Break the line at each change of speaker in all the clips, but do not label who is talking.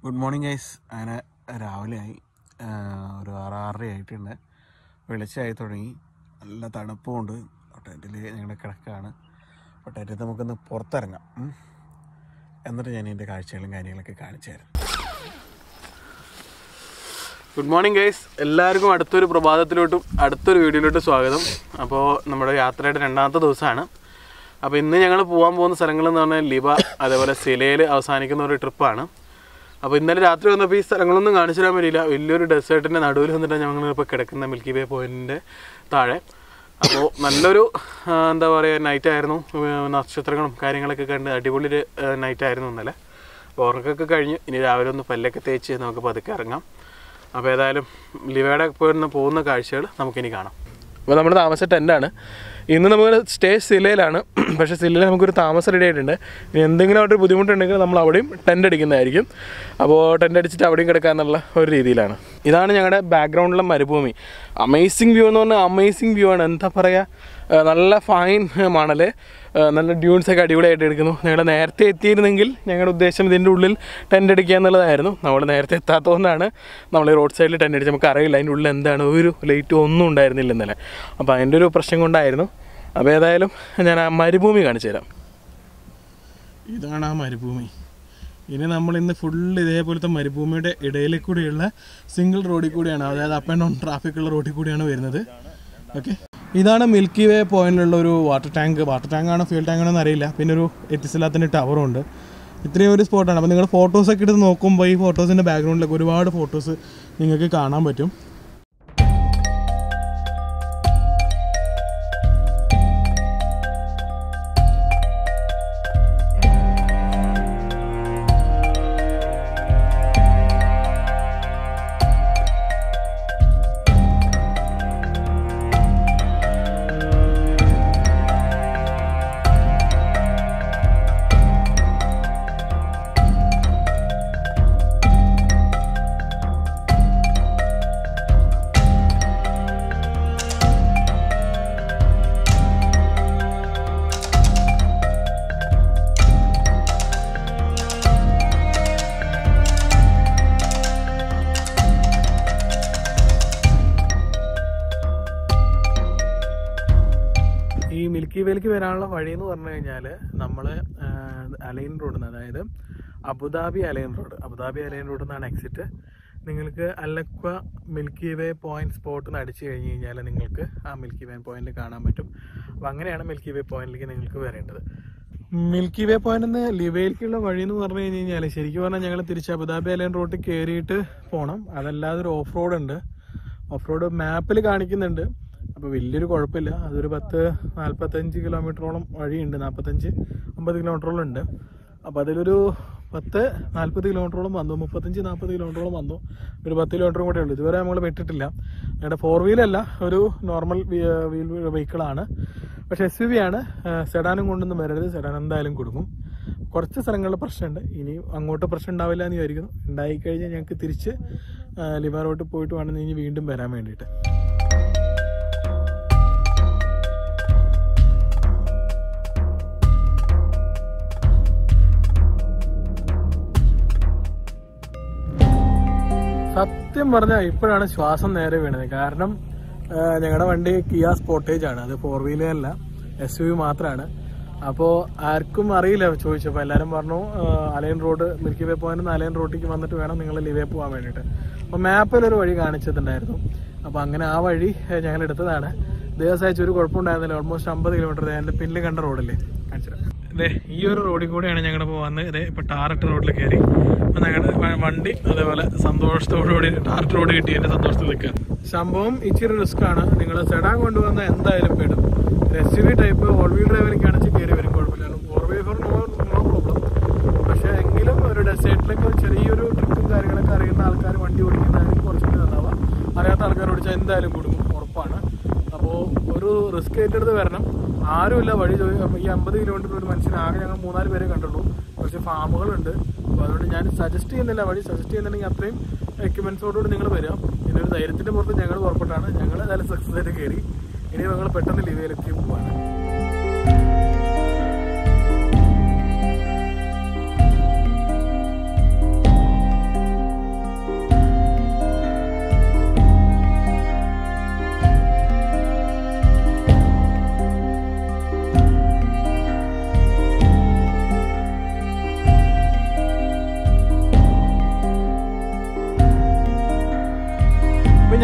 Good morning guys അങ്ങനെ രാവിലെ ആയി ആ, ഒരു ആറ് ആറര ആയിട്ടുണ്ട് വെളിച്ചമായി തുടങ്ങി നല്ല തണുപ്പുമുണ്ട് ടെൻറ്റിൽ ഞങ്ങളുടെ കിടക്കാണ് അപ്പോൾ ടെൻറ്റിൽ നമുക്കൊന്ന് പുറത്തിറങ്ങാം ഉം. എന്നിട്ട് ഞാൻ എൻ്റെ കാഴ്ചകളും കാര്യങ്ങളൊക്കെ കാണിച്ചു തരാം
ഗുഡ് മോർണിംഗ് ഗൈസ് എല്ലാവർക്കും അടുത്തൊരു പ്രഭാതത്തിലോട്ടും അടുത്തൊരു വീഡിയോയിലോട്ടും സ്വാഗതം അപ്പോൾ നമ്മുടെ യാത്രയുടെ രണ്ടാമത്തെ ദിവസമാണ് അപ്പോൾ ഇന്ന് ഞങ്ങൾ പോകാൻ പോകുന്ന സ്ഥലങ്ങൾ എന്ന് പറഞ്ഞാൽ ലിബ അതേപോലെ സിലയിൽ അവസാനിക്കുന്ന ഒരു ട്രിപ്പാണ് അപ്പോൾ ഇന്നലെ രാത്രി വന്നപ്പോൾ ഈ സ്ഥലങ്ങളൊന്നും കാണിച്ചു തരാൻ പറ്റില്ല വലിയൊരു ഡെസേർട്ടിൻ്റെ നടുവിൽ വന്നിട്ടാണ് ഞങ്ങൾ ഇപ്പോൾ കിടക്കുന്ന മിൽക്കി വേ പോയിൻറ്റിൻ്റെ താഴെ അപ്പോൾ നല്ലൊരു ആ, എന്താ പറയുക നൈറ്റ് ആയിരുന്നു ഉം, നക്ഷത്രങ്ങളും കാര്യങ്ങളൊക്കെ കണ്ട് അടിപൊളി ഒരു നൈറ്റ് ആയിരുന്നു ഇന്നലെ അപ്പോൾ ഉറക്കമൊക്കെ കഴിഞ്ഞ് ഇനി രാവിലെ ഒന്ന് പല്ലൊക്കെ തേച്ച് നമുക്ക് പതുക്കെ ഇറങ്ങാം അപ്പോൾ ഏതായാലും ലിവയുടെ പോയിരുന്ന പോകുന്ന കാഴ്ചകൾ നമുക്കിനി കാണാം അപ്പോൾ നമ്മൾ താമസ ടെൻ്റാണ് ഇന്ന് നമുക്ക് സ്റ്റേ സിലയിലാണ് പക്ഷേ സിലയിൽ നമുക്കൊരു താമസം റെഡി ആയിട്ടുണ്ട് ഇനി എന്തെങ്കിലും അവിടെ ഒരു ബുദ്ധിമുട്ടുണ്ടെങ്കിൽ നമ്മൾ അവിടെയും ടെൻ്റ് അടിക്കുന്നതായിരിക്കും അപ്പോൾ ടെൻ്റ് അടിച്ചിട്ട് അവിടെയും കിടക്കാന്നുള്ള ഒരു രീതിയിലാണ് ഇതാണ് ഞങ്ങളുടെ ബാക്ക്ഗ്രൗണ്ടിലെ മരുഭൂമി അമേസിങ് വ്യൂ എന്ന് പറഞ്ഞാൽ അമേസിങ് വ്യൂ ആണ് എന്താ പറയുക ആ, നല്ല ഫൈൻ മണൽ ആ, നല്ല ഡ്യൂൺസ് ഒക്കെ അടിപൊളിയായിട്ട് എടുക്കുന്നു ഞങ്ങൾ നേരത്തെ എത്തിയിരുന്നെങ്കിൽ ഞങ്ങളുടെ ഉദ്ദേശം ഇതിൻ്റെ ഉള്ളിൽ ടെൻ്റ് അടിക്കുക എന്നുള്ളതായിരുന്നു നമ്മൾ നേരത്തെ എത്താത്തതുകൊണ്ടാണ് നമ്മൾ ഈ റോഡ് സൈഡിൽ ടെൻ്റ് അടിച്ച് നമുക്ക് അറിയില്ല അതിൻ്റെ ഉള്ളിൽ എന്താണ് ഒരു ലൈറ്റ് ഒന്നും ഉണ്ടായിരുന്നില്ല ഇന്നലെ അപ്പോൾ അതിൻ്റെ ഒരു പ്രശ്നം കൊണ്ടായിരുന്നു അപ്പോൾ ഏതായാലും ഞാൻ ആ മരുഭൂമി കാണിച്ചു തരാം ഇതാണ് ആ മരുഭൂമി ഇനി നമ്മൾ ഇന്ന് ഫുള്ള് ഇതേപോലത്തെ മരുഭൂമിയുടെ ഇടയിൽ കൂടിയുള്ള സിംഗിൾ റോഡിൽ കൂടിയാണ് അതായത് അപ്പ് ആൻഡ് ഡൗൺ ട്രാഫിക് ഉള്ള റോഡിൽ കൂടിയാണ് വരുന്നത് ഓക്കെ ഇതാണ് മിൽക്കി വേ പോയിന്റിലുള്ള ഒരു വാട്ടർ ടാങ്ക് വാട്ടർ ടാങ്ക് ആണോ ഫ്യൂൽ ടാങ്ക് ആണോ എന്ന് അറിയില്ല പിന്നെ ഒരു എത്തിസില്ലാത്തതിൻ്റെ ടവറും ഉണ്ട് ഇത്രയും ഒരു സ്പോട്ടാണ് അപ്പോൾ നിങ്ങൾ ഫോട്ടോസൊക്കെ എടുത്ത് നോക്കുമ്പോൾ ഈ ഫോട്ടോസിൻ്റെ ബാക്ക്ഗ്രൗണ്ടിലൊക്കെ ഒരുപാട് ഫോട്ടോസ് നിങ്ങൾക്ക് കാണാൻ പറ്റും ഈ മിൽക്കി വേയിലേക്ക് വരാനുള്ള വഴി എന്ന് പറഞ്ഞു കഴിഞ്ഞാൽ നമ്മൾ അലൈൻ റോഡിൽ നിന്ന് അതായത് Abu Dhabi Al Ain road Abu Dhabi Al Ain റോഡിൽ നിന്നാണ് എക്സിറ്റ് നിങ്ങൾക്ക് അല്ലക്വ മിൽക്കി വേ പോയിന്റ് സ്പോട്ട് നിന്ന് അടിച്ചു കഴിഞ്ഞ് കഴിഞ്ഞാൽ നിങ്ങൾക്ക് ആ മിൽക്കി വേ പോയിന്റ് കാണാൻ പറ്റും അപ്പോൾ അങ്ങനെയാണ് മിൽക്കി വേ പോയിന്റിലേക്ക് നിങ്ങൾക്ക് വരേണ്ടത് മിൽക്കി വേ പോയിന്റ് നിന്ന് ലിവയിലേക്കുള്ള വഴി എന്ന് പറഞ്ഞു കഴിഞ്ഞ് കഴിഞ്ഞാൽ ശരിക്കും പറഞ്ഞാൽ ഞങ്ങൾ തിരിച്ച് അബുദാബി അലൈൻ റോഡിൽ കയറിയിട്ട് പോകണം അതല്ലാതെ ഒരു ഓഫ് റോഡ് ഉണ്ട് ഓഫ് റോഡ് മാപ്പിൽ കാണിക്കുന്നുണ്ട് അപ്പോൾ വലിയൊരു കുഴപ്പമില്ല അതൊരു പത്ത് നാൽപ്പത്തഞ്ച് കിലോമീറ്ററോളം വഴിയുണ്ട് നാൽപ്പത്തഞ്ച് അമ്പത് കിലോമീറ്ററോളം ഉണ്ട് അപ്പോൾ അതിലൊരു പത്ത് നാൽപ്പത് കിലോമീറ്ററോളം വന്നു മുപ്പത്തഞ്ച് നാൽപ്പത് കിലോമീറ്ററോളം വന്നു ഒരു പത്ത് കിലോമീറ്ററും കൂടെ ഉള്ളൂ ഇതുവരെ നമ്മൾ വിട്ടിട്ടില്ല ഞങ്ങളുടെ ഫോർ വീലല്ല ഒരു നോർമൽ വീൽ വെഹിക്കിളാണ് പക്ഷേ എസ് യു വി ആണ് സെഡാനും കൊണ്ടൊന്നും വരരുത് സെഡാൻ എന്തായാലും കൊടുക്കും കുറച്ച് സ്ഥലങ്ങളിൽ പ്രശ്നമുണ്ട് ഇനി അങ്ങോട്ട് പ്രശ്നം ഉണ്ടാവില്ല എന്ന് വിചാരിക്കുന്നു ഉണ്ടായി കഴിഞ്ഞാൽ ഞങ്ങൾക്ക് തിരിച്ച് ലിവറോട്ട് പോയിട്ട് വേണം ഇനി വീണ്ടും വരാൻ വേണ്ടിയിട്ട് സത്യം പറഞ്ഞാൽ ഇപ്പോഴാണ് ശ്വാസം നേരെ വീണത് കാരണം ഞങ്ങളുടെ വണ്ടി കിയ സ്പോട്ടേജ് ആണ് അത് ഫോർ വീലർ അല്ല എസ് യു വി മാത്രമാണ് അപ്പോൾ ആർക്കും അറിയില്ല ചോദിച്ചപ്പോൾ എല്ലാവരും പറഞ്ഞു ആ, Al Ain road milky way point Al Ain റോഡിലേക്ക് വന്നിട്ട് വേണം നിങ്ങൾ ലിവേ പോകാൻ വേണ്ടിയിട്ട് അപ്പോൾ മാപ്പിൽ ഒരു വഴി കാണിച്ചിട്ടുണ്ടായിരുന്നു അപ്പോൾ അങ്ങനെ ആ വഴി ഏ, ഞങ്ങൾ എടുത്തതാണ് ദിവസം അയച്ച ഒരു കുഴപ്പമുണ്ടായിരുന്നില്ല ഓൾമോസ്റ്റ് അമ്പത് കിലോമീറ്റർ എൻ്റെ പിന്നിൽ കണ്ട റോഡല്ലേ കാണിച്ചിട്ട് അതെ ഈ ഒരു റോഡിൽ കൂടെയാണ് ഞങ്ങളിപ്പോൾ വന്ന് ഇതേ ഇപ്പോൾ ടാറിട്ട് റോഡിൽ കയറി അപ്പോൾ ഞങ്ങളുടെ വ- വണ്ടി അതേപോലെ സന്തോഷത്തോടുകൂടി ടാറിട്ട് റോഡ് കിട്ടിയതിൻ്റെ സന്തോഷത്തിൽ നിൽക്കുക സംഭവം ഇച്ചിരി റിസ്ക് ആണ് നിങ്ങൾ സെഡാൻ കൊണ്ടുവന്ന എന്തായാലും പെടും S U V type all wheel ഡ്രൈവറിലേക്ക് ആണെങ്കിൽ കയറി വരും കുഴപ്പമില്ല four way four no no problem പക്ഷേ എങ്കിലും ഒരു ഡെസേർട്ടിലേക്ക് ഒരു ചെറിയൊരു ട്രിക്കും കാര്യങ്ങളൊക്കെ അറിയുന്ന ആൾക്കാർ വണ്ടി ഓടിക്കുന്നതായിരിക്കും കുറച്ചുകൂടി നന്നാവുക അറിയാത്ത ആൾക്കാർ ഓടിച്ചാൽ എന്തായാലും കുടുങ്ങും ഉറപ്പാണ് അപ്പോൾ ഒരു റിസ്ക് ഏറ്റെടുത്ത് വരണം ആരുമില്ല വഴി ചോദി ഈ അമ്പത് കിലോമീറ്റർ ഒരു മനുഷ്യന് ആകെ ഞങ്ങൾ മൂന്നാല് പേരെ കണ്ടുള്ളൂ കുറച്ച് ഫാമുകളുണ്ട് അപ്പോൾ അതുകൊണ്ട് ഞാൻ സജസ്റ്റ് ചെയ്യുന്നില്ല വഴി സജസ്റ്റ് ചെയ്യുന്നുണ്ടെങ്കിൽ അത്രയും എക്യുപ്മെൻസോടുകൂടി നിങ്ങൾ വരിക ഇതിനൊരു ധൈര്യത്തിൻ്റെ പുറത്ത് ഞങ്ങൾ പുറപ്പെട്ടാണ് ഞങ്ങൾ ഏതായാലും സക്സസ് ആയിട്ട് കയറി ഇനി ഞങ്ങൾ പെട്ടെന്ന് ലിവയിലെത്തി പോവാണ്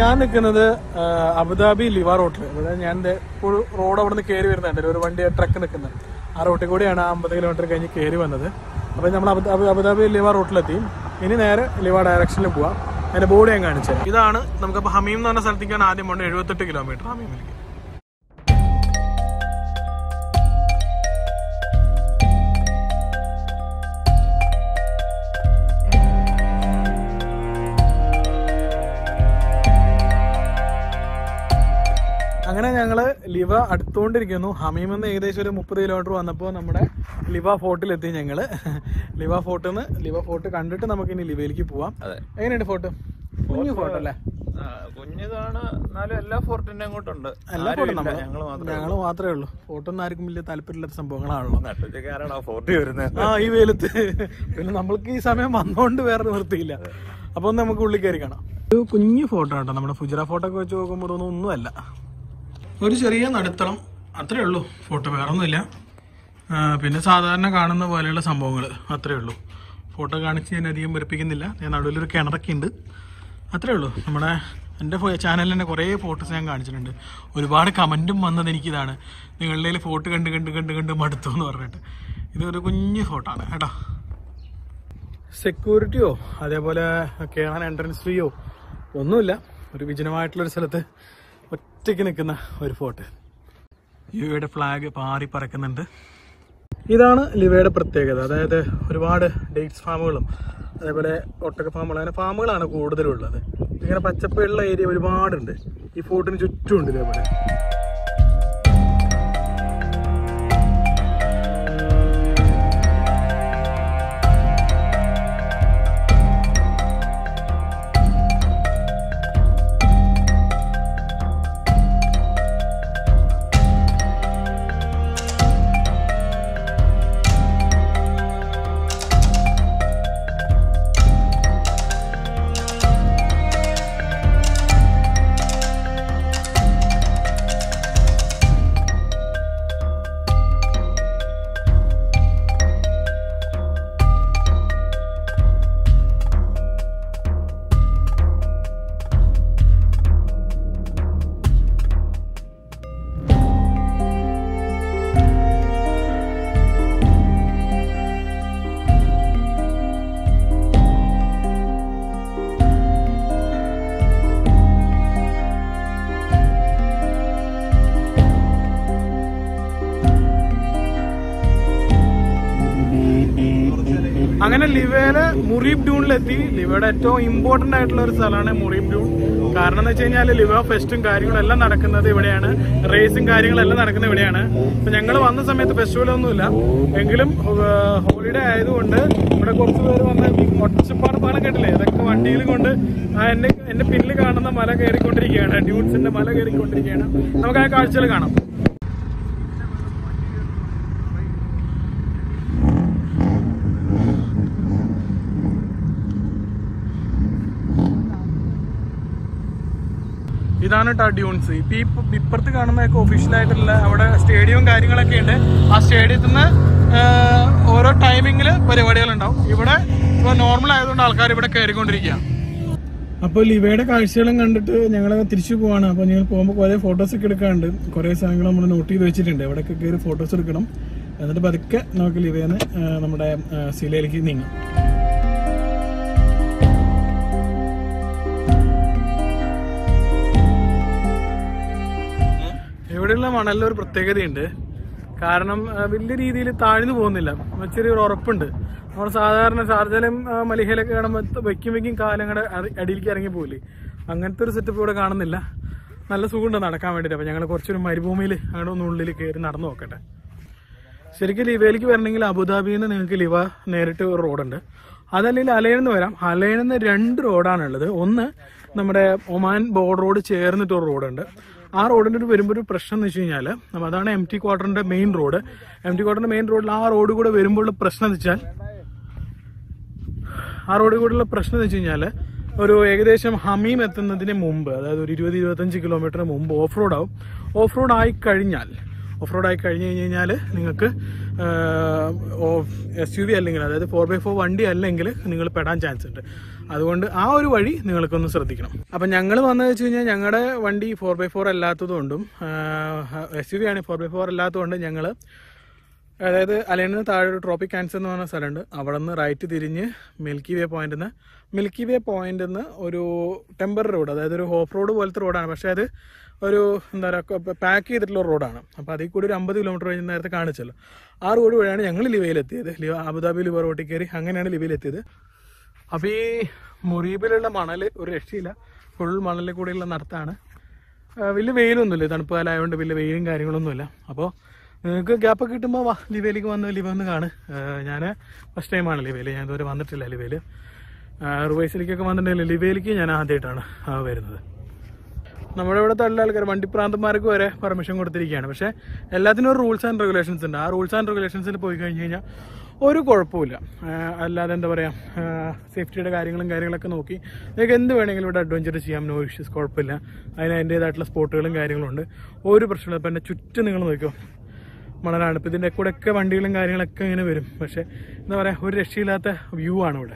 ഞാൻ നിൽക്കുന്നത് ആ, അബുദാബി ലിവ റോട്ടിൽ ഇവിടെ ഞാൻ ദേ ഒരു റോഡ് അവിടെ നിന്ന് കയറി വരുന്നുണ്ട് ഒരു വണ്ടി ട്രക്ക് നിൽക്കുന്നത് ആ റോട്ടിൽ കൂടിയാണ് ആ അമ്പത് കിലോമീറ്റർ കഴിഞ്ഞ് കയറി വന്നത് അപ്പോൾ നമ്മൾ അബുദാബി അബുദാബി ലിവ റോട്ടിലെത്തി ഇനി നേരെ ലിവ ഡയറക്ഷനിൽ പോവാം അതിന്റെ ബോർഡ് ഞാൻ കാണിച്ചത് ഇതാണ് നമുക്കപ്പോൾ ഹമീം എന്ന് പറഞ്ഞ സ്ഥലത്തേക്കാണ് ആദ്യം പോകേണ്ടത് എഴുപത്തെട്ട് കിലോമീറ്റർ ഹമീമിലേക്ക് അങ്ങനെ ഞങ്ങള് ലിവ അടുത്തുകൊണ്ടിരിക്കുന്നു ഹമീമിൽ നിന്ന് ഏകദേശം ഒരു മുപ്പത് കിലോമീറ്റർ വന്നപ്പോൾ നമ്മുടെ ലിവ ഫോർട്ടിലെത്തി ഞങ്ങള് ലിവ ഫോർട്ടിൽ നിന്ന് ലിവ ഫോർട്ട് കണ്ടിട്ട് നമുക്ക് ഇനി ലിവയിലേക്ക് പോവാം
അതെ.
എങ്ങനെയുണ്ട് ഫോർട്ട് കുഞ്ഞു ഫോർട്ട് അല്ലേ
ആ, കുഞ്ഞിതാണ് എന്നാലും എല്ലാ ഫോർട്ടിന്റെ അങ്ങോട്ടുണ്ട്
എല്ലാ ഫോർട്ടും നമ്മൾ
ഞങ്ങൾ മാത്രമേ
ഞങ്ങൾ മാത്രമേ ഉള്ളൂ ഫോർട്ടൊന്നും ആർക്കും വലിയ താല്പര്യമില്ലാത്ത സംഭവങ്ങളാണല്ലോ
നട്ടുച്ചക്കാരാണ് ആ ഫോർട്ടി വരുന്നത്
ആ ഈ വെയിലത്ത് പിന്നെ നമ്മൾക്ക് ഈ സമയം വന്നോണ്ട് വേറെ നിവൃത്തിയില്ല അപ്പൊ ഒന്ന് നമുക്ക് ഉള്ളിൽ കയറി കാണാം ഒരു കുഞ്ഞു ഫോട്ടോ കേട്ടോ നമ്മുടെ ഫുജറ ഫോട്ടോ ഒക്കെ വെച്ച് നോക്കുമ്പോൾ ഇതൊന്നും ഒന്നുമല്ല ഒരു ചെറിയ നടുത്തളം അത്രേ ഉള്ളൂ ഫോട്ടോ വേറെ ഒന്നുമില്ല ആ, പിന്നെ സാധാരണ കാണുന്ന പോലെയുള്ള സംഭവങ്ങൾ അത്രേ ഉള്ളൂ ഫോട്ടോ കാണിച്ച് ഞാൻ അധികം വെറുപ്പിക്കുന്നില്ല ഞാൻ നടുവിലൊരു കിണറൊക്കെ ഉണ്ട് അത്രേ ഉള്ളൂ നമ്മുടെ എൻ്റെ ചാനലിൽ തന്നെ കുറേ ഫോട്ടോസ് ഞാൻ കാണിച്ചിട്ടുണ്ട് ഒരുപാട് കമൻറ്റും വന്നത് എനിക്കിതാണ് നിങ്ങളുടെ ഫോട്ടോ കണ്ട് കണ്ട് കണ്ട് കണ്ട് മടുത്തു എന്ന് പറഞ്ഞിട്ട് ഇതൊരു കുഞ്ഞു ഫോട്ടോ ആണ് കേട്ടോ സെക്യൂരിറ്റിയോ അതേപോലെ കയറാൻ എൻട്രൻസ് ഫീയോ ഒന്നുമില്ല ഒരു വിജനമായിട്ടുള്ളൊരു സ്ഥലത്ത് ഒറ്റയ്ക്ക് നിൽക്കുന്ന ഒരു ഫോട്ടോ ലിവയുടെ ഫ്ലാഗ് പാറി പറക്കുന്നുണ്ട് ഇതാണ് ലിവയുടെ പ്രത്യേകത അതായത് ഒരുപാട് ഡേറ്റ്സ് ഫാമുകളും അതേപോലെ ഒട്ടക ഫാമുകൾ അങ്ങനെ ഫാമുകളാണ് കൂടുതലും ഉള്ളത് ഇങ്ങനെ പച്ചപ്പുള്ള ഏരിയ ഒരുപാടുണ്ട് ഈ ഫോർട്ടിന് ചുറ്റുമുണ്ട് ഇതേപോലെ അങ്ങനെ ലിവയില് മുറീബ് ഡ്യൂണിലെത്തി ലിവയുടെ ഏറ്റവും ഇമ്പോർട്ടന്റ് ആയിട്ടുള്ള ഒരു സ്ഥലമാണ് മുറീബ് ഡ്യൂൺ കാരണം എന്ന് വെച്ച് കഴിഞ്ഞാൽ ലിവ ഫെസ്റ്റും കാര്യങ്ങളും എല്ലാം നടക്കുന്നത് ഇവിടെയാണ് റേസും കാര്യങ്ങളെല്ലാം നടക്കുന്നത് ഇവിടെയാണ് അപ്പൊ ഞങ്ങൾ വന്ന സമയത്ത് ഫെസ്റ്റിവൽ ഒന്നുമില്ല എങ്കിലും ഹോളിഡേ ആയതുകൊണ്ട് ഇവിടെ കുറച്ച് പേര് വന്ന് ഒച്ചപ്പാട് പാലം കേട്ടില്ലേ ഇതൊക്കെ വണ്ടിയിൽ കൊണ്ട് ആ എന്റെ എന്റെ പിന്നിൽ കാണുന്ന മല കയറിക്കൊണ്ടിരിക്കുകയാണ് ഡ്യൂൺസിന്റെ മല കയറിക്കൊണ്ടിരിക്കുകയാണ് നമുക്ക് ആ കാഴ്ചകൾ കാണാം ഇതാണ് കേട്ടോ ഡ്യൂൺസ് ഇപ്പൊ ഈ ഇപ്പ- ഇപ്പുറത്ത് കാണുന്നതൊക്കെ ഒഫീഷ്യൽ ആയിട്ടുള്ള അവിടെ സ്റ്റേഡിയവും കാര്യങ്ങളൊക്കെ ഉണ്ട് ആ സ്റ്റേഡിയത്തിൽ നിന്ന് ഓരോ ടൈമിങ്ങിൽ പരിപാടികൾ ഉണ്ടാവും ഇവിടെ ഇപ്പോൾ നോർമൽ ആയതുകൊണ്ട് ആൾക്കാർ ഇവിടെ കയറിക്കൊണ്ടിരിക്കുക അപ്പോൾ ലിവയുടെ കാഴ്ചകളും കണ്ടിട്ട് ഞങ്ങൾ തിരിച്ചു പോവാണ് അപ്പോൾ നിങ്ങൾ പോകുമ്പോൾ കുറേ ഫോട്ടോസ് ഒക്കെ എടുക്കാറുണ്ട് കുറേ സാധനങ്ങൾ നമ്മൾ നോട്ട് ചെയ്ത് വെച്ചിട്ടുണ്ട് അവിടെയൊക്കെ കയറി ഫോട്ടോസ് എടുക്കണം എന്നിട്ട് പതുക്കെ നമുക്ക് ലിവയെന്ന് നമ്മുടെ സിലയിലേക്ക് നീങ്ങാം ഇവിടെയുള്ള മണലിൽ ഒരു പ്രത്യേകതയുണ്ട് കാരണം ആ, വലിയ രീതിയിൽ താഴ്ന്നു പോകുന്നില്ല ചെറിയൊരു ഉറപ്പുണ്ട് നമ്മൾ സാധാരണ ഷാർജയിലും ആ, മലിഹയിലൊക്കെ കാണുമ്പോൾ വയ്ക്കും വയ്ക്കും കാലങ്ങളുടെ അടിയിലേക്ക് ഇറങ്ങി പോകില്ലേ അങ്ങനത്തെ ഒരു സെറ്റപ്പ് ഇവിടെ കാണുന്നില്ല നല്ല സുഖമുണ്ട് നടക്കാൻ വേണ്ടിയിട്ട് അപ്പം ഞങ്ങൾ കുറച്ചൊരു മരുഭൂമിയിൽ അങ്ങനെ ഒന്ന് ഉള്ളിൽ കയറി നടന്നു നോക്കട്ടെ ശരിക്കും ലിവയിലേക്ക് വരണമെങ്കിൽ അബുദാബിയിൽ നിന്ന് നിങ്ങൾക്ക് ലിവ നേരിട്ട് ഒരു റോഡുണ്ട് അതല്ലെങ്കിൽ അലയിൽ നിന്ന് വരാം അലയിൽ നിന്ന് രണ്ട് റോഡാണുള്ളത് ഒന്ന് നമ്മുടെ ഒമാൻ ബോർഡർ റോഡ് ചേർന്നിട്ട് ഒരു റോഡുണ്ട് ആ റോഡിൻ്റെ ഒരു വരുമ്പോൾ ഒരു പ്രശ്നം എന്ന് വെച്ച് കഴിഞ്ഞാൽ അതാണ് എം ടി ക്വാർട്ടറിന്റെ മെയിൻ റോഡ് എം ടി ക്വാർട്ടറിന്റെ മെയിൻ റോഡിൽ ആ റോഡ് കൂടെ വരുമ്പോൾ ഉള്ള പ്രശ്നം എന്ന് വെച്ചാൽ ആ റോഡിൽ കൂടെയുള്ള പ്രശ്നം എന്ന് വെച്ച് കഴിഞ്ഞാൽ ഒരു ഏകദേശം ഹമീം എത്തുന്നതിന് മുമ്പ് അതായത് ഒരു ഇരുപത് ഇരുപത്തഞ്ച് കിലോമീറ്റർ മുമ്പ് ഓഫ് റോഡ് ആവും ഓഫ് റോഡ് ആയി കഴിഞ്ഞാൽ ഓഫ് റോഡ് ആയി കഴിഞ്ഞ് കഴിഞ്ഞ് കഴിഞ്ഞാൽ നിങ്ങൾക്ക് എസ് യു വി അല്ലെങ്കിൽ അതായത് ഫോർ ബൈ ഫോർ വണ്ടി അല്ലെങ്കിൽ നിങ്ങൾ പെടാൻ ചാൻസ് ഉണ്ട് അതുകൊണ്ട് ആ ഒരു വഴി നിങ്ങൾക്കൊന്ന് ശ്രദ്ധിക്കണം അപ്പം ഞങ്ങൾ വന്നത് വെച്ച് കഴിഞ്ഞാൽ ഞങ്ങളുടെ വണ്ടി ഫോർ ബൈ ഫോർ അല്ലാത്തതുകൊണ്ടും എസ് യു വി ആണ് ഫോർ ബൈ ഫോർ അല്ലാത്തതുകൊണ്ട് ഞങ്ങൾ അതായത് അലൈനിന്ന് താഴെ ഒരു ട്രോപ്പിക് ക്യാൻസർ എന്ന് പറഞ്ഞ സ്ഥലമുണ്ട് അവിടെ നിന്ന് റൈറ്റ് തിരിഞ്ഞ് മിൽക്കി വേ പോയിന്റിൽ നിന്ന് മിൽക്കി വേ പോയിന്റിൽ നിന്ന് ഒരു ടെമ്പററി റോഡ് അതായത് ഒരു ഓഫ് റോഡ് പോലത്തെ റോഡാണ് പക്ഷേ അത് ഒരു എന്താ പറയുക പാക്ക് ചെയ്തിട്ടുള്ള റോഡാണ് അപ്പോൾ അതിൽ കൂടി ഒരു അമ്പത് കിലോമീറ്റർ കഴിഞ്ഞ് നേരത്തെ കാണിച്ചല്ലോ ആ റോഡ് വഴിയാണ് ഞങ്ങൾ ലിവയിലെത്തിയത് ലിവ അബുദാബി ലിവർ റോട്ടിൽ കയറി അങ്ങനെയാണ് ലിവയിലെത്തിയത് അപ്പോൾ ഈ മുറീബിലുള്ള മണൽ ഒരു രക്ഷയില്ല ഫുൾ മണലിൽ കൂടെയുള്ള നടത്താണ് ആ, വലിയ വെയിലൊന്നുമില്ല തണുപ്പ് കാലമായതുകൊണ്ട് വലിയ വെയിലും കാര്യങ്ങളൊന്നുമില്ല അപ്പോൾ നിങ്ങൾക്ക് ഗ്യാപ്പൊക്കെ കിട്ടുമ്പോൾ വാ ലിവയിലേക്ക് വന്ന് ലിവ ഒന്ന് കാണ് ഞാൻ ഫസ്റ്റ് ടൈമാണ് ലിവയിൽ ഞാൻ ഇതുവരെ വന്നിട്ടില്ല ലിവയിൽ റുവൈസിലേക്കൊക്കെ വന്നിട്ടുണ്ടെങ്കിൽ ലിവയിലേക്ക് ഞാൻ ആദ്യമായിട്ടാണ് ആ, വരുന്നത് നമ്മുടെ ഇവിടുത്തെ എല്ലാ ആൾക്കാർ വണ്ടിപ്രാന്തന്മാർക്ക് വരെ പെർമിഷൻ കൊടുത്തിരിക്കുകയാണ് പക്ഷേ എല്ലാത്തിനും ഒരു റൂൾസ് ആൻഡ് റെഗുലേഷൻസ് ഉണ്ട് ആ റൂൾസ് ആൻഡ് റെഗുലേഷൻസിൽ പോയി കഴിഞ്ഞ് കഴിഞ്ഞാൽ ഒരു കുഴപ്പമില്ല ആ, അല്ലാതെ എന്താ പറയുക സേഫ്റ്റിയുടെ കാര്യങ്ങളും കാര്യങ്ങളൊക്കെ നോക്കി നിങ്ങൾക്ക് എന്ത് വേണമെങ്കിലും ഇവിടെ അഡ്വഞ്ചർ ചെയ്യാം നോ ഇഷ്യൂസ് കുഴപ്പമില്ല അതിന് അതിൻ്റേതായിട്ടുള്ള സ്പോട്ടുകളും കാര്യങ്ങളും ഉണ്ട് ഒരു പ്രശ്നമില്ല ഇപ്പം എൻ്റെ ചുറ്റും നിങ്ങൾ നോക്കിയോ മണലാണ് ഇപ്പം ഇതിൻ്റെ കൂടെ ഒക്കെ വണ്ടികളും കാര്യങ്ങളൊക്കെ ഇങ്ങനെ വരും പക്ഷേ എന്താ പറയുക ഒരു രക്ഷയില്ലാത്ത വ്യൂ ആണ് ഇവിടെ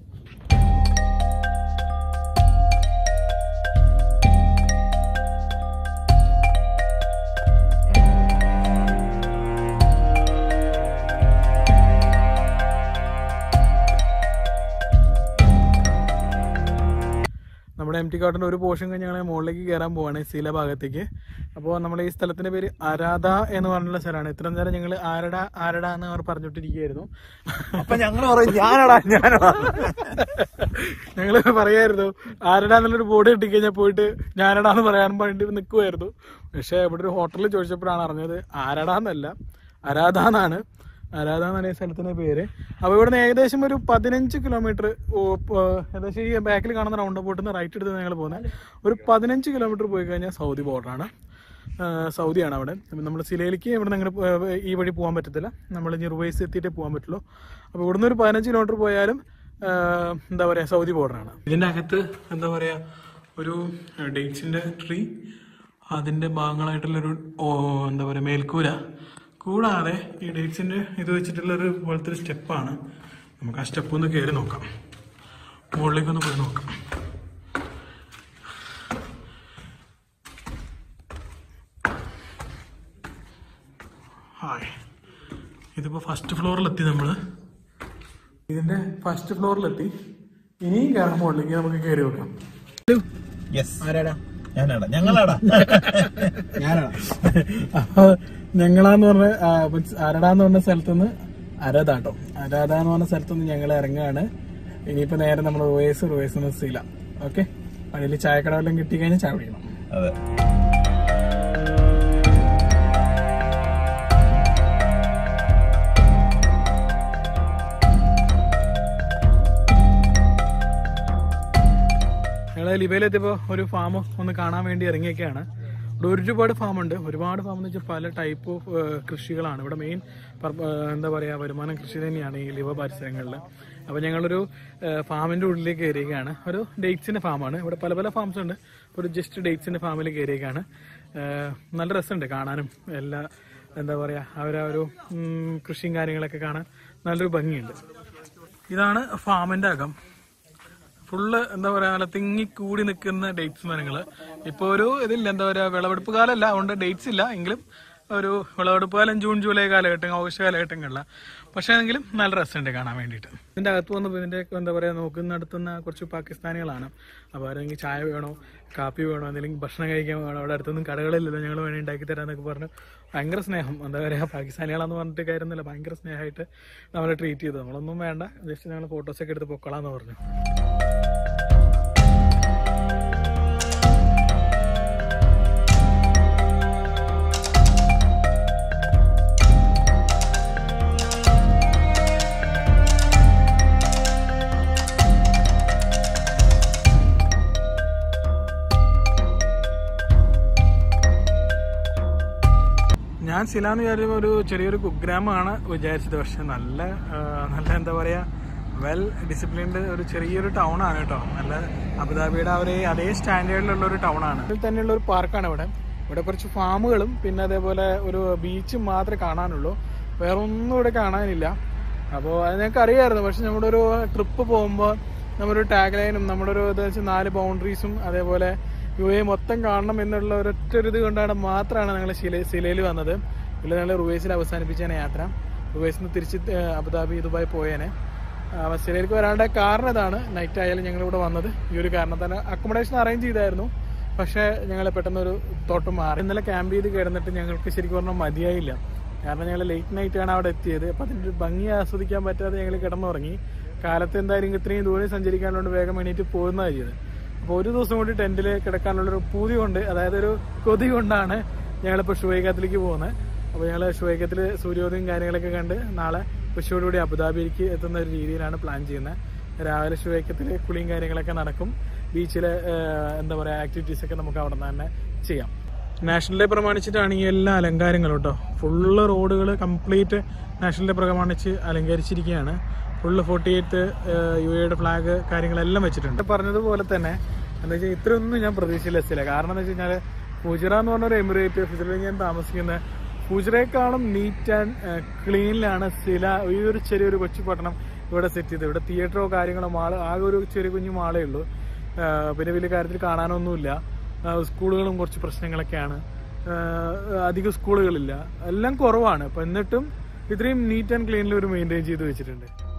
നമ്മുടെ എം ടി കാർട്ടിൻ്റെ ഒരു പോർഷൻ കഴിഞ്ഞ് ഞങ്ങൾ മുകളിലേക്ക് കയറാൻ പോവാണ് സീല ഭാഗത്തേക്ക് അപ്പോൾ നമ്മൾ ഈ സ്ഥലത്തിൻ്റെ പേര് ആരാധ എന്ന് പറഞ്ഞുള്ള സ്ഥലമാണ് ഇത്ര നേരം ഞങ്ങൾ ആരട ആരട എന്ന് അവർ പറഞ്ഞിട്ടിരിക്കുകയായിരുന്നു
അപ്പൊ ഞങ്ങൾ പറയും ഞാനടാ ഞാനടാ
ഞങ്ങൾ പറയായിരുന്നു ആരടാ എന്നുള്ളൊരു ബോർഡ് കിട്ടിക്കഴിഞ്ഞാൽ പോയിട്ട് ഞാനടാ എന്ന് പറയാൻ വേണ്ടി നിൽക്കുമായിരുന്നു പക്ഷേ ഇവിടെ ഒരു ഹോട്ടലിൽ ചോദിച്ചപ്പോഴാണ് അറിഞ്ഞത് ആരടാ എന്നല്ല ആരാധ എന്നാണ് ആരാധ എന്നാണ് ഈ സ്ഥലത്തിന്റെ പേര് അപ്പോൾ ഇവിടുന്ന് ഏകദേശം ഒരു പതിനഞ്ച് കിലോമീറ്റർ ഏകദേശം ഈ ബാക്കിൽ കാണുന്ന റൗണ്ട് ബോട്ടിൽ നിന്ന് റൈറ്റ് എടുത്ത് ഞങ്ങൾ പോകുന്നത് ഒരു പതിനഞ്ച് കിലോമീറ്റർ പോയി കഴിഞ്ഞാൽ സൗദി ബോർഡറാണ് സൗദിയാണ് അവിടെ നമ്മൾ സിലയിലേക്ക് ഇവിടെ നിന്ന് അങ്ങനെ ഈ വഴി പോകാൻ പറ്റത്തില്ല നമ്മൾ ഞെറുവൈസ് എത്തിയിട്ടേ പോകാൻ പറ്റുള്ളൂ അപ്പോൾ ഇവിടുന്ന് ഒരു പതിനഞ്ച് കിലോമീറ്റർ പോയാലും ആ, എന്താ പറയുക സൗദി ബോർഡറാണ് ഇതിൻ്റെ അകത്ത് എന്താ പറയുക ഒരു ഡേറ്റ്സിൻ്റെ ട്രീ അതിൻ്റെ ഭാഗങ്ങളായിട്ടുള്ളൊരു ഓ, എന്താ പറയുക മേൽക്കൂര കൂടാതെ ഈ ഡേറ്റ്സിൻ്റെ ഇത് വെച്ചിട്ടുള്ള ഒരു പോലത്തെ ഒരു സ്റ്റെപ്പാണ് നമുക്ക് ആ സ്റ്റെപ്പ് ഒന്ന് കയറി നോക്കാം മുകളിലേക്കൊന്ന് പോയി നോക്കാം ഹായ് ഇതിപ്പോൾ ഫസ്റ്റ് ഫ്ലോറിലെത്തി നമ്മൾ ഇതിൻ്റെ ഫസ്റ്റ് ഫ്ലോറിലെത്തി ഇനിയും കയറാൻ മുകളിലേക്ക് നമുക്ക് കയറി നോക്കാം
യെസ് ആരാടാ ഞാനാടാ ഞങ്ങളാടാ ഞാനാടാ
അപ്പൊ ഞങ്ങളാന്ന് പറഞ്ഞ ആ, മീൻസ് അരടാന്ന് പറഞ്ഞ സ്ഥലത്തുനിന്ന് അരതാട്ടോ അരട എന്ന് പറഞ്ഞ സ്ഥലത്തുനിന്ന് ഞങ്ങൾ ഇറങ്ങുകയാണ് ഇനിയിപ്പോ നേരെ നമ്മൾ റുവേസ് റുവേസ് സീല ഓക്കെ അതിൽ ചായക്കട വല്ലതും കിട്ടി കഴിഞ്ഞാൽ ചായ കുടിക്കണം
അതെ
ഞങ്ങൾ ലിബയിലെത്തിയപ്പോൾ ഒരു ഫാം ഒന്ന് കാണാൻ വേണ്ടി ഇറങ്ങിയൊക്കെയാണ് ഇവിടെ ഒരുപാട് ഫാമുണ്ട് ഒരുപാട് ഫാം എന്ന് വെച്ചാൽ പല ടൈപ്പ് ഓഫ് കൃഷികളാണ് ഇവിടെ മെയിൻ എന്താ പറയുക വരുമാനം കൃഷി തന്നെയാണ് ഈ ലിവ പരിസരങ്ങളിൽ അപ്പോൾ ഞങ്ങളൊരു ഫാമിൻ്റെ ഉള്ളിലേക്ക് കയറിയേക്കാണ് ഒരു ഡേറ്റ്സിൻ്റെ ഫാമാണ് ഇവിടെ പല പല ഫാംസ് ഉണ്ട് ഒരു ജസ്റ്റ് ഡേറ്റ്സിൻ്റെ ഫാമിൽ കയറിയേക്കാണ് ഏഹ് നല്ല രസമുണ്ട് കാണാനും എല്ലാ എന്താ പറയുക അവരാ ഒരു ഉം, കൃഷിയും കാര്യങ്ങളൊക്കെ കാണാൻ നല്ലൊരു ഭംഗിയുണ്ട് ഇതാണ് ഫാമിൻ്റെ അകം ഫുള്ള് എന്താ പറയാ നല്ല തിങ്ങി കൂടി നിൽക്കുന്ന ഡേറ്റ്സ് മരങ്ങള് ഇപ്പൊ ഒരു ഇതില്ല എന്താ പറയാ വിളവെടുപ്പ് കാലമല്ല അതുകൊണ്ട് ഡേറ്റ്സ് ഇല്ല എങ്കിലും ഒരു വിളവെടുപ്പ് കാലം ജൂൺ ജൂലൈ കാലഘട്ടം ഓഗസ്റ്റ് കാലഘട്ടങ്ങളിലാണ് പക്ഷേ എങ്കിലും നല്ല രസമുണ്ട് കാണാൻ വേണ്ടിയിട്ട് ഇതിന്റെ അകത്ത് വന്നപ്പോൾ ഇതിന്റെ എന്താ പറയാ നോക്കുന്ന നടത്തുന്ന കുറച്ച് പാകിസ്ഥാനികളാണ് അപ്പോൾ ആരെങ്കിൽ ചായ വേണോ കാപ്പി വേണോ എന്തെങ്കിലും ഭക്ഷണം കഴിക്കാൻ വേണോ അവിടെ അടുത്തൊന്നും കടകളില്ലല്ലോ ഞങ്ങൾ വേണേ ഉണ്ടാക്കി തരാന്നൊക്കെ പറഞ്ഞ് ഭയങ്കര സ്നേഹം എന്താ പറയുക പാകിസ്ഥാനികളാന്ന് പറഞ്ഞിട്ട് കാര്യമൊന്നുമില്ല ഭയങ്കര സ്നേഹമായിട്ട് നമ്മളെ ട്രീറ്റ് ചെയ്തു നമ്മളൊന്നും വേണ്ട ജസ്റ്റ് ഞങ്ങൾ ഫോട്ടോസൊക്കെ എടുത്ത് പൊക്കളാന്ന് പറഞ്ഞു ഞാൻ സിലാന്ന് വിചാരിച്ചപ്പോൾ ഒരു ചെറിയൊരു കുഗ്രാമമാണ് വിചാരിച്ചത് പക്ഷെ നല്ല ആ, നല്ല എന്താ പറയാ വെൽ ഡിസിപ്ലിൻഡ് ഒരു ചെറിയൊരു ടൗൺ ആണ് കേട്ടോ നല്ല അബുദാബിയുടെ ആ ഒരു അതേ സ്റ്റാൻഡേർഡിലുള്ള ഒരു ടൗൺ ആണ് ഇതിൽ തന്നെയുള്ള ഒരു പാർക്കാണ് ഇവിടെ
ഇവിടെ കുറച്ച് ഫാമുകളും പിന്നെ അതേപോലെ ഒരു ബീച്ചും മാത്രമേ കാണാനുള്ളൂ വേറെ ഒന്നും ഇവിടെ കാണാനില്ല അപ്പോൾ അത് ഞങ്ങൾക്ക് അറിയാമായിരുന്നു പക്ഷെ നമ്മുടെ ഒരു ട്രിപ്പ് പോകുമ്പോൾ നമ്മുടെ ഒരു ടാഗ് ലൈനും നമ്മുടെ ഒരു ഇത് വെച്ചാൽ നാല് ബൗണ്ടറീസും അതേപോലെ യു എ മൊത്തം കാണണം എന്നുള്ള ഒരൊറ്റ ഒരു ഇത് കൊണ്ടാണ് മാത്രമാണ് ഞങ്ങൾ ശില സിലയിൽ വന്നത് ഇല്ല ഞങ്ങൾ റുവേസിൽ അവസാനിപ്പിച്ചേനെ യാത്ര റുവേസിൽ നിന്ന് തിരിച്ച് ഏഹ്, അബുദാബി ദുബായ് പോയേനെ സിലയിലേക്ക് വരാനുള്ള കാരണം ഇതാണ് നൈറ്റ് ആയാലും ഞങ്ങൾ ഇവിടെ വന്നത് ഈ ഒരു കാരണത്താൽ അക്കോമഡേഷൻ അറേഞ്ച് ചെയ്തായിരുന്നു പക്ഷേ ഞങ്ങൾ പെട്ടെന്ന് ഒരു തോട്ട് മാറി ഇന്നലെ ക്യാമ്പ് ചെയ്ത് കിടന്നിട്ട് ഞങ്ങൾക്ക് ശരിക്കും പറഞ്ഞാൽ മതിയായില്ല കാരണം ഞങ്ങൾ ലേറ്റ് നൈറ്റ് ആണ് അവിടെ എത്തിയത് അപ്പം അതിൻ്റെ ഒരു ഭംഗി ആസ്വദിക്കാൻ പറ്റാതെ ഞങ്ങൾ കിടന്നുറങ്ങി കാലത്ത് എന്തായാലും ഇത്രയും ദൂരം സഞ്ചരിക്കാനുകൊണ്ട് വേഗം എണീറ്റ് പോകുന്നതാണ് ചെയ്തത് അപ്പോൾ ഒരു ദിവസം കൂടി ടെന്റിൽ കിടക്കാനുള്ളൊരു പൂതി കൊണ്ട് അതായത് ഒരു കൊതി കൊണ്ടാണ് ഞങ്ങളിപ്പോൾ ഷുവൈഖത്തിലേക്ക് പോകുന്നത് അപ്പോൾ ഞങ്ങൾ ഷുവൈഖത്തിൽ സൂര്യോദയം കാര്യങ്ങളൊക്കെ കണ്ട് നാളെ ഉച്ചയോടുകൂടി അബുദാബിയിലേക്ക് എത്തുന്ന ഒരു രീതിയിലാണ് പ്ലാൻ ചെയ്യുന്നത് രാവിലെ ഷുവൈഖത്തിൽ കുളിയും കാര്യങ്ങളൊക്കെ നടക്കും ബീച്ചിലെ എന്താ പറയുക ആക്ടിവിറ്റീസ് ഒക്കെ നമുക്ക് അവിടെ നിന്ന് തന്നെ ചെയ്യാം നാഷണൽ ഡേ പ്രമാണിച്ചിട്ടാണ് ഈ എല്ലാ അലങ്കാരങ്ങളും കേട്ടോ ഫുള്ള് റോഡുകൾ കംപ്ലീറ്റ് നാഷണൽ ഡേ പ്രമാണിച്ച് അലങ്കരിച്ചിരിക്കുകയാണ് ഫുള്ള് ഫോർട്ടി എയ്ത്ത് യു എയുടെ ഫ്ലാഗ് കാര്യങ്ങളെല്ലാം വെച്ചിട്ടുണ്ട് പറഞ്ഞതുപോലെ തന്നെ എന്താ വെച്ചാൽ ഇത്രയൊന്നും ഞാൻ പ്രതീക്ഷയിലെത്തില്ല കാരണം എന്താ വെച്ച് കഴിഞ്ഞാൽ ഫുജറ എന്ന് പറഞ്ഞ ഒരു എമിറേറ്റ് ഫുജറയിൽ ഞാൻ താമസിക്കുന്നത് ഫുജറയെക്കാളും നീറ്റ് ആൻഡ് ക്ലീനിലാണ് സില ഈ ഒരു ചെറിയൊരു കൊച്ചു പട്ടണം ഇവിടെ സെറ്റ് ചെയ്തത് ഇവിടെ തിയേറ്ററോ കാര്യങ്ങളോ മാള് ആകെ ഒരു ചെറിയ കുഞ്ഞു മാളേ ഉള്ളൂ ആ, പിന്നെ വലിയ കാര്യത്തിൽ കാണാനൊന്നുമില്ല ആ, സ്കൂളുകളും കുറച്ച് പ്രശ്നങ്ങളൊക്കെയാണ് ആ, അധികം സ്കൂളുകളില്ല എല്ലാം കുറവാണ് അപ്പം എന്നിട്ടും ഇത്രയും നീറ്റ് ആൻഡ് ക്ലീനിൽ ഒരു മെയിൻറ്റെയിൻ ചെയ്ത് വെച്ചിട്ടുണ്ട്